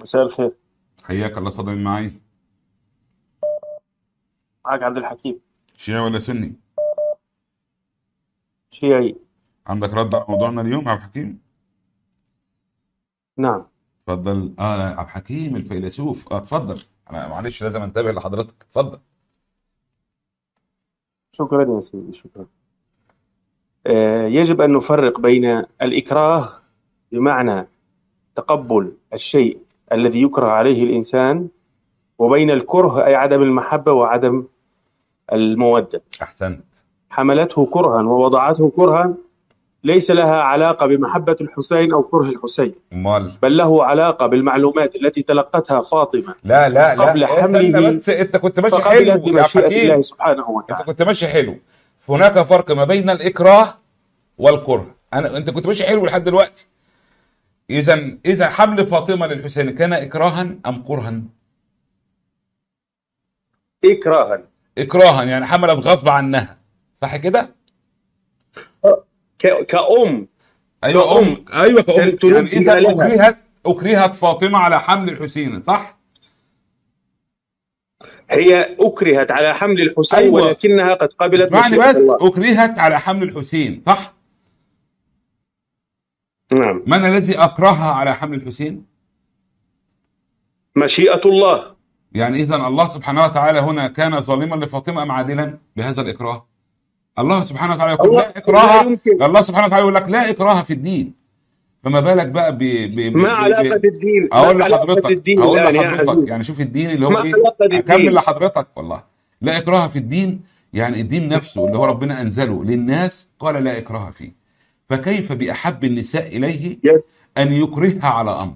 مساء الخير حياك الله اتفضل مين معايا معك عبد الحكيم شيعي ولا سني شيعي عندك رد على موضوعنا اليوم يا عبد الحكيم نعم اتفضل اه عبد الحكيم الفيلسوف اه اتفضل انا معلش لازم انتبه لحضرتك اتفضل شكرا يا سيدي شكرا آه، يجب أن نفرق بين الإكراه بمعنى تقبل الشيء الذي يكره عليه الإنسان وبين الكره أي عدم المحبة وعدم المودة احسنت حملته كرها ووضعته كرها ليس لها علاقة بمحبة الحسين أو كره الحسين امال بل له علاقة بالمعلومات التي تلقتها فاطمة لا لا لا قبل حمله استنى بس انت كنت ماشي حلو فقبلت يا عبد بمشيئة الله الحكيم سبحانه انت وتعالى كنت ماشي حلو هناك فرق ما بين الاكراه والكره انا انت كنت ماشي حلو لحد دلوقتي اذا اذا حمل فاطمه للحسين كان اكراها ام كرها إكراها اكراها يعني حملت غصب عنها صح كده ك- كأم ايوه كأم. ام ايوه كأم تريد يعني اذا لها. اكرهت اكرهت فاطمه على حمل الحسين صح هي أكرهت على حمل الحسين أيوة. ولكنها قد قبلت اسمعني مشيئة بس الله اكرهت على حمل الحسين صح نعم من الذي اكرهها على حمل الحسين مشيئة الله يعني اذا الله سبحانه وتعالى هنا كان ظالما لفاطمه ام عادلا بهذا الاكراه الله سبحانه وتعالى يقول الله لا اكراه لا يمكن. الله سبحانه وتعالى يقول لك لا اكراه في الدين فما بالك بقى ب ب ب ما ب- علاقة ب- الدين اقول ما علاقة لحضرتك الدين اقول الآن يا لحضرتك عزيز يعني شوف الدين اللي ما هو ايه علاقة بالدين. اكمل لحضرتك والله لا اكراه في الدين يعني الدين نفسه اللي هو ربنا انزله للناس قال لا اكراه فيه فكيف باحب النساء اليه يا- ان يكرهها على امر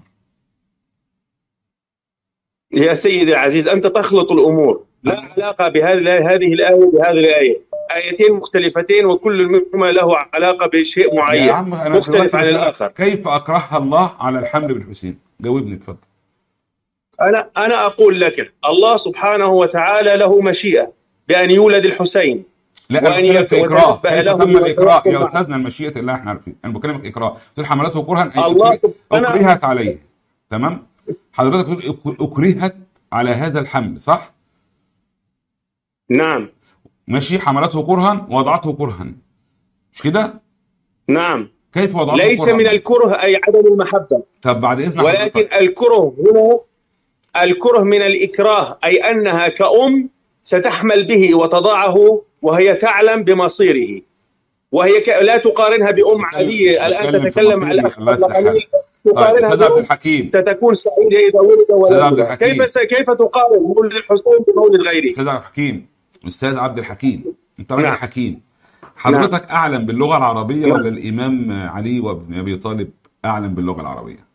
يا سيدي العزيز أنت تخلط الأمور لا علاقة بهذه هذه الآية بهذه الآية آيتين مختلفتين وكل منهما له علاقة بشيء يا معين عم انا مختلف دلوقتي عن بسألك الآخر كيف اكرهها الله على الحمل بالحسين جاوبني اتفضل أنا أنا أقول لك الله سبحانه وتعالى له مشيئة بأن يولد الحسين لا انا وأن بتكلم يك- في اكراه وتنبأ كيف له تم الاكراه وتوكل يا معه. استاذنا المشيئه الله احنا عارفين انا بكلمك اكراه تقول حملته كرها اي الله أكره- سبحانه- اكرهت عليه تمام حضرتك تقول أك- اكرهت على هذا الحمل صح نعم ماشي حملته كرها ووضعته كرها مش كده نعم كيف وضعته ليس كرها من الكره أي عدم المحبة طب بعد اذن ولكن حضرتك الكره هنا الكره من الإكراه أي أنها كأم ستحمل به وتضعه وهي تعلم بمصيره وهي ك... لا تقارنها بأم عادية الآن تتكلم في تتكلم مصيري. على الله يصلح القليل طيب تقارنها استاذ عبد بأم الحكيم ستكون سعيدة إذا ولد أستاذ عبد ولدها الحكيم. كيف س... كيف تقارن مولد الحسين بمولد غيره استاذ عبد الحكيم استاذ عبد الحكيم انت راجل نعم. حكيم حضرتك اعلم باللغه العربيه نعم. ولا الامام علي وابن ابي طالب اعلم باللغه العربيه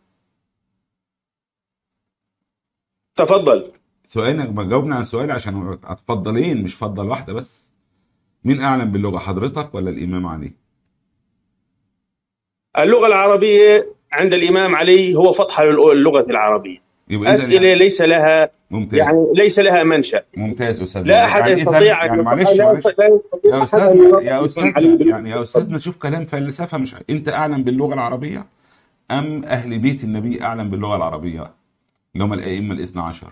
تفضل سؤالك ما جاوبنا عن سؤالي عشان اتفضلين مش فضل واحده بس مين اعلم باللغه حضرتك ولا الامام علي اللغة العربية عند الإمام علي هو فتحة للغة العربية يبقى اذا أسئلة يعني ليس لها ممتاز يعني ليس لها منشأ ممتاز استاذ لا أحد يعني إذن- يستطيع أن يعني يقول- معلش لا معلش يستطيع يا أحد أن استاذنا يرد يا علي استاذنا بال- يعني يا استاذنا شوف كلام فلسفه مش انت اعلم باللغه العربيه ام اهل بيت النبي اعلم باللغه العربيه اللي هم الائمه الاثنى عشر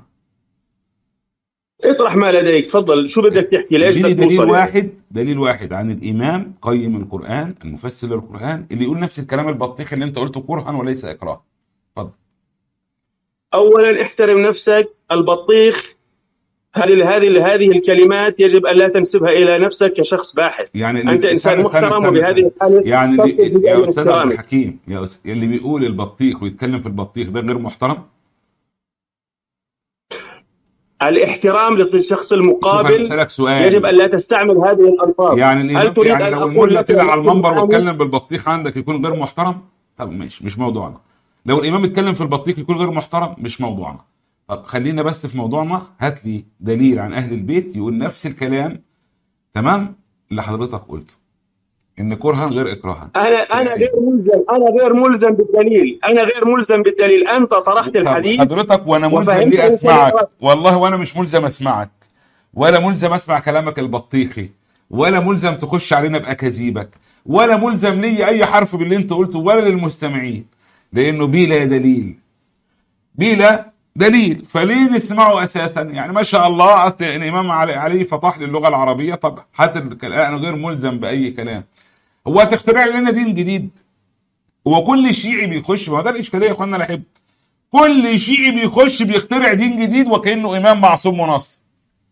اطرح ما لديك تفضل شو بدك تحكي ليش اديني بدك دليل توصل واحد دليل واحد عن الامام قيم القران المفسر للقران اللي يقول نفس الكلام البطيخ اللي انت قلته كرها وليس اكراه اتفضل اولا احترم نفسك البطيخ هذه هذه هذه الكلمات يجب ان لا تنسبها الى نفسك كشخص باحث يعني اللي- انت انسان استنى- محترم استنى- وبهذه استنى. الحاله يعني تصل اللي بجانب يا استاذ عبد احترامك. الحكيم يا أس- اللي بيقول البطيخ ويتكلم في البطيخ ده غير محترم الاحترام للشخص شوف انا المقابل بسالك سؤال يجب ان لا تستعمل هذه الالفاظ يعني الإمام هل تريد يعني ان لو اقول المولى لك طلع على المنبر الإمام- واتكلم بالبطيخ عندك يكون غير محترم طب ماشي مش موضوعنا لو الامام اتكلم في البطيخ يكون غير محترم مش موضوعنا طب خلينا بس في موضوعنا هات لي دليل عن اهل البيت يقول نفس الكلام تمام اللي حضرتك قلته ان كرها غير اكراها انا انا غير ملزم انا غير ملزم بالدليل انا غير ملزم بالدليل انت طرحت طب الحديث حضرتك وانا ملزم وفهمت ليه أنت اسمعك الرأي. والله وانا مش ملزم اسمعك ولا ملزم اسمع كلامك البطيخي ولا ملزم تخش علينا باكاذيبك ولا ملزم لي اي حرف باللي انت قلته ولا للمستمعين لانه بلا دليل بلا دليل فليه نسمعه اساسا يعني ما شاء الله أصل الامام علي, علي فتح لي اللغه العربيه طب هات الكلام انا غير ملزم باي كلام هو هتخترع لنا دين جديد هو كل شيعي بيخش ما هو ده الاشكاليه يا اخوانا الاحب كل شيعي بيخش بيخترع دين جديد وكانه امام معصوم منص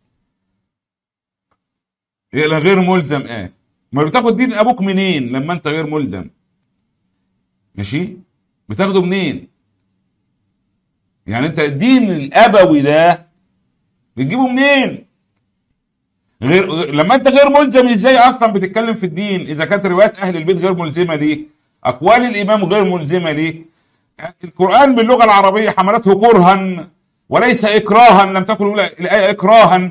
يبقى غير ملزم اه ما بتاخد دين ابوك منين لما انت غير ملزم ماشي بتاخده منين يعني انت الدين الابوي ده بتجيبه منين غير غير- لما انت غير ملزم ازاي اصلا بتتكلم في الدين اذا كانت روايات اهل البيت غير ملزمه ليك اقوال الامام غير ملزمه ليك القران باللغه العربيه حملته كرها وليس اكراها لم تكن الأولى- الايه اكراها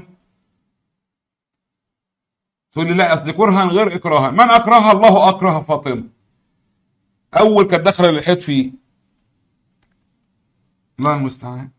تقول لي لا اصل كرها غير اكراها من اكرهها الله اكره فاطمه اول كانت داخله للحيط فيه الله المستعان